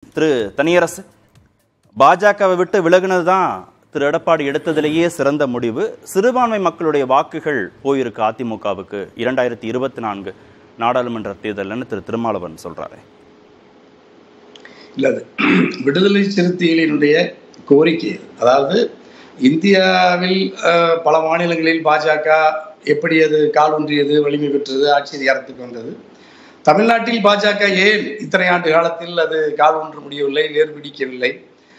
திரு தனியரசு பாஜகவை விட்டு விலகுனது தான் திரு எடப்பாடி எடுத்ததிலேயே சிறந்த முடிவு சிறுபான்மை மக்களுடைய வாக்குகள் போயிருக்கு அதிமுகவுக்கு இரண்டாயிரத்தி இருபத்தி நான்கு நாடாளுமன்ற தேர்தல்னு திரு திருமாவளவன் சொல்றாரு இல்ல அது விடுதலை சிறுத்தைகளினுடைய கோரிக்கை அது. அதாவது இந்தியாவில் அஹ், பல மாநிலங்களில் பாஜக எப்படி அது கால் ஊன்றியது வலிமை பெற்றது ஆட்சி அதிகாரத்துக்கு வந்தது தமிழ்நாட்டில் பாஜக ஏன் இத்தனை ஆண்டு காலத்தில் அது கால் ஊன்ற முடியவில்லை வேறு பிடிக்கவில்லை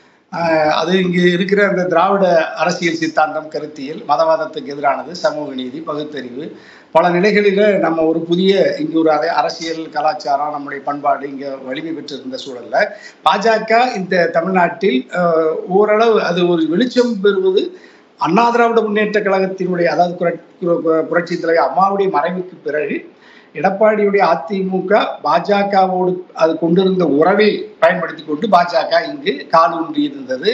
ஆஹ் அது இங்கு இருக்கிற அந்த திராவிட அரசியல் சித்தாந்தம் கருத்தியல் மதவாதத்துக்கு எதிரானது சமூக நீதி பகுத்தறிவு பல நிலைகளில நம்ம ஒரு புதிய இங்கு ஒரு அரை- அரசியல் கலாச்சாரம் நம்முடைய பண்பாடு இங்க வலிமை பெற்றிருந்த சூழல்ல பாஜக இந்த தமிழ்நாட்டில் ஆஹ், ஓரளவு அது ஒரு வெளிச்சம் பெறுவது அண்ணா திராவிட முன்னேற்ற கழகத்தினுடைய அதாவது புரட்- புர- புரட்சி தலைவர் அம்மாவுடைய மறைவுக்கு பிறகு எடப்பாடியுடைய அதிமுக பாஜகவோடு அது கொண்டிருந்த உறவை பயன்படுத்தி கொண்டு பாஜக இங்கு கால் ஊன்றி இருந்தது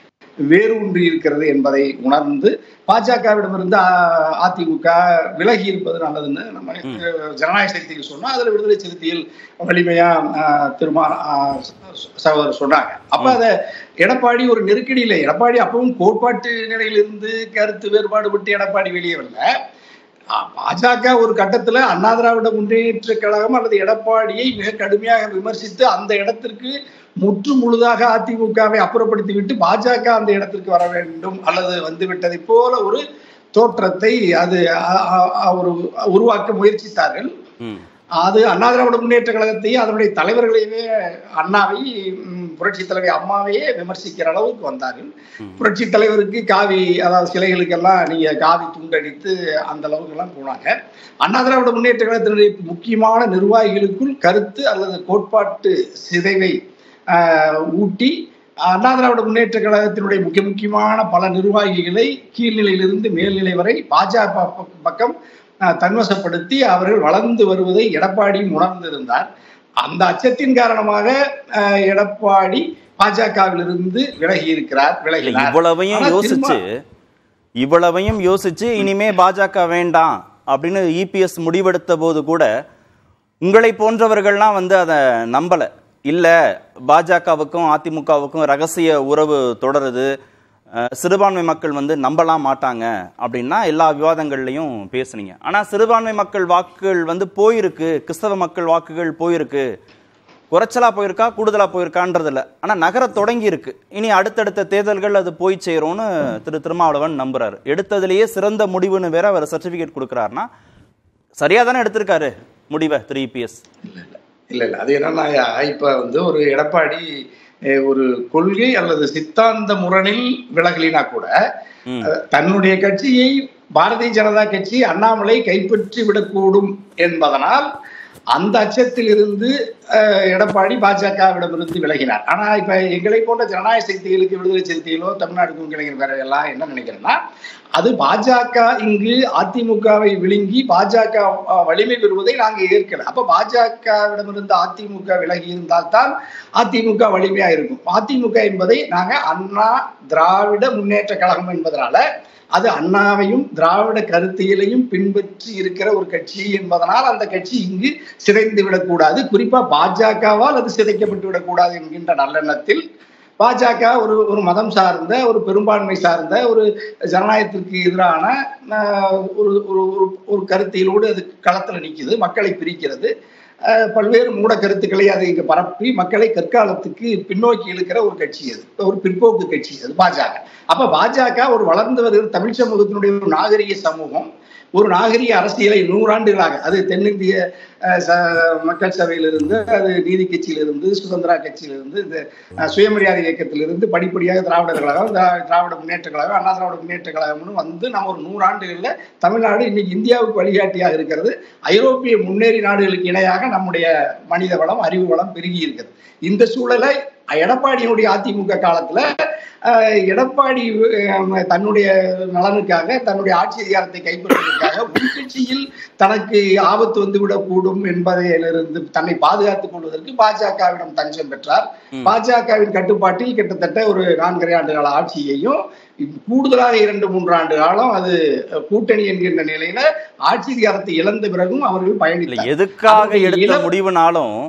வேறு ஊன்றி இருக்கிறது என்பதை உணர்ந்து பாஜகவிடமிருந்து அ- அதிமுக விலகி இருப்பது நல்லதுன்னு நம்ம அஹ், ஜனநாயக சக்தியில் சொன்னா அதுல விடுதலை சிறுத்தையில் வலிமையா அஹ், திருமா அஹ், சகோதரர் சொன்னாங்க அப்ப அத எடப்பாடி ஒரு நெருக்கடியில எடப்பாடி அப்பவும் கோட்பாட்டு நிலையிலிருந்து கருத்து வேறுபாடு விட்டு எடப்பாடி வெளியே வரல ஆஹ் பாஜக ஒரு கட்டத்துல அண்ணா திராவிட முன்னேற்ற கழகம் அல்லது எடப்பாடியை மிக கடுமையாக விமர்சித்து அந்த இடத்திற்கு முற்று முழுதாக அதிமுகவை அப்புறப்படுத்தி விட்டு பாஜக அந்த இடத்திற்கு வர வேண்டும் அல்லது வந்து விட்டதை போல ஒரு தோற்றத்தை அது அ- அ- அ- ஒரு உருவாக்க முயற்சித்தார்கள் ம் அது அண்ணா திராவிட முன்னேற்ற கழகத்தையும் அதனுடைய தலைவர்களையுமே அண்ணாவை ம், புரட்சி தலைவி அம்மாவையே விமர்சிக்கிற அளவுக்கு வந்தார்கள் புரட்சி தலைவருக்கு காவி அதாவது சிலைகளுக்கெல்லாம் நீங்க காவி துண்டடித்து அந்த அளவுக்கு எல்லாம் போனாங்க அண்ணா திராவிட முன்னேற்ற கழகத்தினுடைய முக்கியமான நிர்வாகிகளுக்குள் கருத்து அல்லது கோட்பாட்டு சிதைவை ஆஹ், ஊட்டி அண்ணா திராவிட முன்னேற்ற கழகத்தினுடைய முக்கிய முக்கியமான பல நிர்வாகிகளை கீழ்நிலையிலிருந்து மேல்நிலை வரை பாஜக ப- பக்கம் ஆஹ், தன்வசப்படுத்தி அவர்கள் வளர்ந்து வருவதை எடப்பாடியும் உணர்ந்திருந்தார் அந்த அச்சத்தின் காரணமாக ஆஹ், எடப்பாடி பாஜகவிலிருந்து விலகி இருக்கிறார் இல்ல விலகினார் இவ்வளவையும் ஆனா யோசிச்சு இவ்வளவையும் யோசிச்சு இனிமே பாஜக வேண்டாம் அப்படின்னு இபிஎஸ் முடிவெடுத்த போது கூட உங்களை போன்றவர்கள்லாம் வந்து அதை நம்பல இல்ல பாஜகவுக்கும் அதிமுகவுக்கும் ரகசிய உறவு தொடருது அஹ், சிறுபான்மை மக்கள் வந்து நம்பலாம் மாட்டாங்க அப்படின்னா எல்லா விவாதங்கள்லையும் பேசுனீங்க ஆனா சிறுபான்மை மக்கள் வாக்குகள் வந்து போயிருக்கு கிறிஸ்தவ மக்கள் வாக்குகள் போயிருக்கு குறைச்சலா போயிருக்கா கூடுதலா போயிருக்கான்றது இல்ல ஆனா நகர தொடங்கி இருக்கு இனி அடுத்தடுத்த தேர்தல்கள் அது போய் சேரும்னு திரு திருமாவளவன் நம்புறாரு எடுத்ததுலயே சிறந்த முடிவுன்னு வேற அவர் சர்டிபிகேட் கொடுக்குறாருன்னா சரியா தானே எடுத்திருக்காரு முடிவை திரு இபிஎஸ் இல்ல இல்ல அது என்னன்னா இப்ப வந்து ஒரு எடப்பாடி அஹ், ஒரு கொள்கை அல்லது சித்தாந்த முரணில் விலகலினா கூட ம். அஹ், தன்னுடைய கட்சியை பாரதிய ஜனதா கட்சி அண்ணாமலை கைப்பற்றி விடக்கூடும் என்பதனால் அந்த அச்சத்தில் இருந்து அஹ், எடப்பாடி பாஜகவிடமிருந்து விலகினார் ஆனா இப்ப எங்களை போன்ற ஜனநாயக சக்திகளுக்கு விடுதலை சிறுத்தைகளோ தமிழ்நாடு இளைஞர் வேற எல்லாம் என்ன நினைக்கிறேன்னா அது பாஜக இங்கு அதிமுகவை விழுங்கி பாஜக அஹ், வலிமை பெறுவதை நாங்க ஏற்கல அப்ப பாஜகவிடமிருந்து அதிமுக விலகி இருந்தால்தான் அதிமுக வலிமையா இருக்கும் அதிமுக என்பதை நாங்க அண்ணா திராவிட முன்னேற்ற கழகம் என்பதனால அது அண்ணாவையும் திராவிட கருத்தியலையும் பின்பற்றி இருக்கிற ஒரு கட்சி என்பதனால் அந்த கட்சி இங்கு சிதைந்து விடக்கூடாது குறிப்பா பாஜகவால் அது சிதைக்கப்பட்டு விடக்கூடாது என்கின்ற நல்லெண்ணத்தில் பாஜக ஒரு ஒரு மதம் சார்ந்த ஒரு பெரும்பான்மை சார்ந்த ஒரு ஜனநாயகத்திற்கு எதிரான ஆஹ், ஒரு ஒரு ஒரு ஒரு கருத்தியலோடு அது களத்துல நிக்குது மக்களை பிரிக்கிறது ஆஹ், பல்வேறு மூட கருத்துக்களை அதை இங்க பரப்பி மக்களை கற்காலத்துக்கு பின்னோக்கி இழுக்கிற ஒரு கட்சி அது ஒரு பிற்போக்கு கட்சி அது பாஜக அப்ப பாஜக ஒரு வளர்ந்து வருகிற தமிழ் சமூகத்தினுடைய ஒரு நாகரிக சமூகம் ஒரு நாகரிக அரசியலை நூறாண்டுகளாக அது தென்னிந்திய அஹ், ச- மக்கள் சபையிலிருந்து அது நீதி கட்சியிலிருந்து சுதந்திரா கட்சியிலிருந்து இந்த அஹ், சுயமரியாதை இயக்கத்திலிருந்து படிப்படியாக திராவிட கழகம் திரா- திராவிட முன்னேற்ற கழகம் அண்ணா திராவிட முன்னேற்ற கழகம்னு வந்து நம்ம ஒரு நூறாண்டுகள்ல தமிழ்நாடு இன்னைக்கு இந்தியாவுக்கு வழிகாட்டியாக இருக்கிறது ஐரோப்பிய முன்னேறி நாடுகளுக்கு இணையாக நம்முடைய மனித வளம் அறிவு வளம் பெருகி இருக்கிறது இந்த சூழலை எடப்பாடியினுடைய அதிமுக காலத்துல அஹ், எடப்பாடி அஹ், தன்னுடைய நலனுக்காக தன்னுடைய ஆட்சி அதிகாரத்தை கைப்பற்றுவதற்காக உள்கட்சியில் தனக்கு ஆபத்து வந்துவிடக்கூடும் என்பதிலிருந்து தன்னை பாதுகாத்துக் கொள்வதற்கு பாஜகவிடம் தஞ்சம் பெற்றார் ம். பாஜகவின் கட்டுப்பாட்டில் கிட்டத்தட்ட ஒரு நான்கரை ஆண்டு கால ஆட்சியையும் கூடுதலாக இரண்டு மூன்று ஆண்டு காலம் அது கூட்டணி என்கின்ற நிலையில ஆட்சி அதிகாரத்தை இழந்த பிறகும் அவர்கள் இல்ல பயணித்தார் எதுக்காக அதனுடைய எடுத்த இளம் முடிவுனாலும்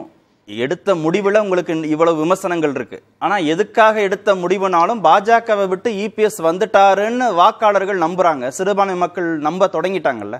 எடுத்த முடிவுல உங்களுக்கு இவ்வளவு விமர்சனங்கள் இருக்கு ஆனா எதுக்காக எடுத்த முடிவுனாலும் பாஜகவை விட்டு இபிஎஸ் வந்துட்டாருன்னு வாக்காளர்கள் நம்புறாங்க சிறுபான்மை மக்கள் நம்ப தொடங்கிட்டாங்கல்ல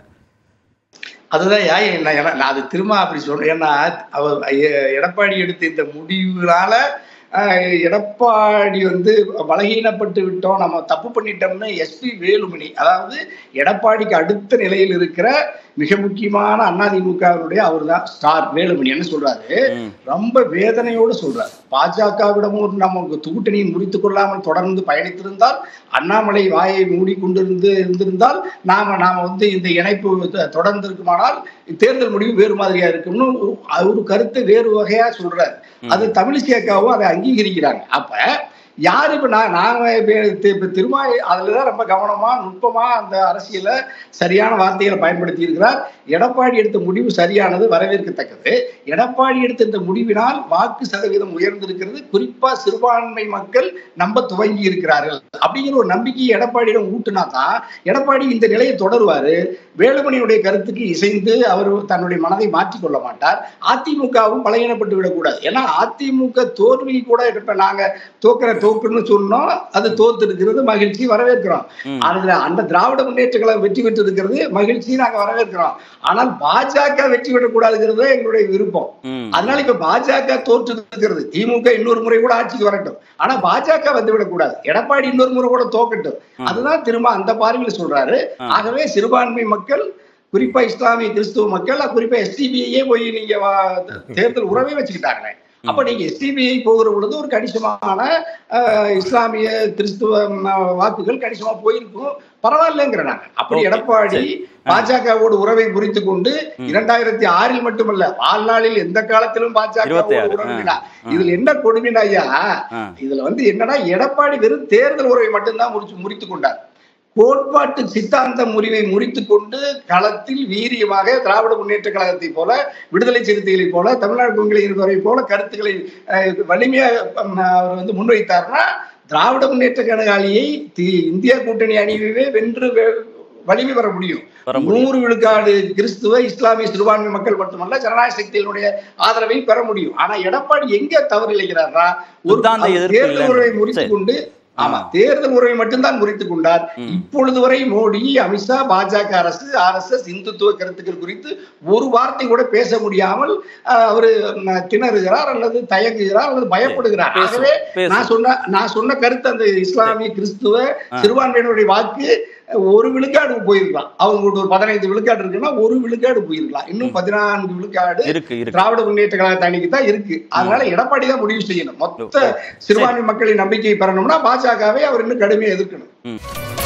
அதுதான் ஏன் என்ன ஏன்னா- நான் அது திரும்ப அப்படி சொல்றேன் ஏன்னா அவர் எ- எடப்பாடி எடுத்த இந்த முடிவுனால அஹ், எடப்பாடி வந்து பலகீனப்பட்டு விட்டோம் நம்ம தப்பு பண்ணிட்டோம்னு எஸ்பி வேலுமணி அதாவது எடப்பாடிக்கு அடுத்த நிலையில் இருக்கிற மிக முக்கியமான அதிமுகவினுடைய அவர் தான் ஸ்டார் வேலுமணி என்ன சொல்றாரு ம். ரொம்ப வேதனையோடு சொல்றார் பாஜகவிடமும் நமக்கு கூட்டணியை முறித்துக் கொள்ளாமல் தொடர்ந்து பயணித்திருந்தால் அண்ணாமலை வாயை மூடிக்கொண்டிருந்து இருந்திருந்தால் நாம நாம வந்து இந்த இணைப்பு த- தொடர்ந்து இருக்குமானால் தேர்தல் முடிவு வேறு மாதிரியா இருக்கும்னு ஒரு- ஒரு கருத்தை வேறு வகையா சொல்றாரு அது தமிழிசைக்காவும் அதை அங்கீகரிக்கிறாங்க அப்ப யார் இப்ப நான் நாங்க இப்ப தி- இப்ப திருமாய் அதுலதான் ரொம்ப கவனமா நுட்பமா அந்த அரசியல சரியான வார்த்தைகளை பயன்படுத்தி இருக்கிறார் எடப்பாடி எடுத்த முடிவு சரியானது வரவேற்கத்தக்கது எடப்பாடி எடுத்த இந்த முடிவினால் வாக்கு சதவீதம் உயர்ந்திருக்கிறது குறிப்பா சிறுபான்மை மக்கள் நம்ப துவங்கி இருக்கிறார்கள் அப்படிங்கிற ஒரு நம்பிக்கையை எடப்பாடியிடம் ஊட்டுனா தான் எடப்பாடி இந்த நிலையை தொடருவாரு வேலுமணியுடைய கருத்துக்கு இசைந்து அவர் தன்னுடைய மனதை மாற்றிக் கொள்ள மாட்டார் அதிமுகவும் பலகீனப்பட்டு விடக்கூடாது ஏன்னா அதிமுக தோல்வி கூட இப்ப நாங்க தோக்கிற தோக்குன்னு சொன்னோம் அது தோத்து இருக்கிறது மகிழ்ச்சி வரவேற்கிறோம் ம். அதுல அந்த திராவிட முன்னேற்ற கழகம் வெற்றி பெற்று இருக்கிறது மகிழ்ச்சி நாங்க வரவேற்கிறோம் ஆனால் பாஜக வெற்றி பெறக்கூடாதுங்கிறது எங்களுடைய விருப்பம் ம். அதனால இப்ப பாஜக தோற்று இருக்கிறது திமுக இன்னொரு முறை கூட ஆட்சிக்கு வரட்டும் ஆனா பாஜக வந்து விடக்கூடாது எடப்பாடி இன்னொரு முறை கூட தோக்கட்டும் அதுதான் திரும்ப அந்த பார்வையில் சொல்றாரு ஆகவே சிறுபான்மை மக்கள் குறிப்பா இஸ்லாமிய கிறிஸ்துவ மக்கள் குறிப்பா எஸ்டிபிஐயே போய் நீங்க வா- தேர்தல் உறவே வச்சுக்கிட்டாங்களே அப்ப நீங்க எஸ்டிபிஐ போகிற பொழுது ஒரு கணிசமான அஹ், இஸ்லாமிய கிறிஸ்துவ ம, வாக்குகள் கணிசமா போயிருக்கும் பரவாயில்லைங்கிற நாங்க அப்படி Okay, எடப்பாடி சரி. பாஜகவோடு உறவை முறித்து கொண்டு இரண்டாயிரத்தி ஆறில் மட்டுமல்ல வாழ்நாளில் எந்த காலத்திலும் பாஜக இருபத்தி ஆறு, உறவினா ஆ. இதுல என்ன கொடுமைனா ஐயா ஆ. இதுல வந்து என்னன்னா எடப்பாடி வெறும் தேர்தல் உறவை மட்டும்தான் முறிச்சு முறித்து கொண்டார் கோட்பாட்டு சித்தாந்த முறிவை முறித்து கொண்டு களத்தில் வீரியமாக திராவிட முன்னேற்ற கழகத்தை போல விடுதலை சிறுத்தைகளை போல தமிழ்நாடு கொங்கிலை போல கருத்துக்களை அஹ், வலிமையா அஹ், அவர் வந்து முன்வைத்தார்னா திராவிட முன்னேற்ற கழகாளியை தி- இந்திய கூட்டணி அணியவே வென்று வெ- வலிமை பெற முடியும் பெற முடியும். நூறு விழுக்காடு கிறிஸ்துவ இஸ்லாமிய சிறுபான்மை மக்கள் மட்டுமல்ல ஜனநாயக சக்தியினுடைய ஆதரவை பெற முடியும் ஆனா எடப்பாடி எங்க தவறு இழைக்கிறாரா ஒரு சித்தாந்த அவர் எதிர்ப்பு தேர்தல் இல்லைன்னு. உறவை முறித்து சரி. கொண்டு ஆமா தேர்தல் உறவை மட்டும்தான் முறித்துக் கொண்டார் இப்பொழுது வரை மோடி அமித்ஷா பாஜக அரசு ஆர் எஸ் எஸ் இந்துத்துவ கருத்துக்கள் குறித்து ஒரு வார்த்தை கூட பேச முடியாமல் அஹ், அவரு ம், திணறுகிறார் அல்லது தயங்குகிறார் அல்லது பயப்படுகிறார் பேசுவோம், ஆகவே பேசுவோம். நான் சொன்ன நான் சொன்ன கருத்து அந்த இஸ்லாமிய கிறிஸ்துவ சிறுபான்மையினுடைய வாக்கு ஒரு விழுக்காடு போயிருக்கலாம் அவங்க ஒரு பதினைந்து விழுக்காடு இருக்குன்னா ஒரு விழுக்காடு போயிருக்கலாம் இன்னும் பதினான்கு விழுக்காடு இருக்கு இருக்கு திராவிட முன்னேற்ற கழகத்தை அன்னைக்கு தான் இருக்கு அதனால எடப்பாடி தான் முடிவு செய்யணும் மொத்த சிறுபான்மை மக்களின் நம்பிக்கையை பெறணும்னா பாஜகவை அவர் இன்னும் கடுமையா எதிர்க்கணும் ம்.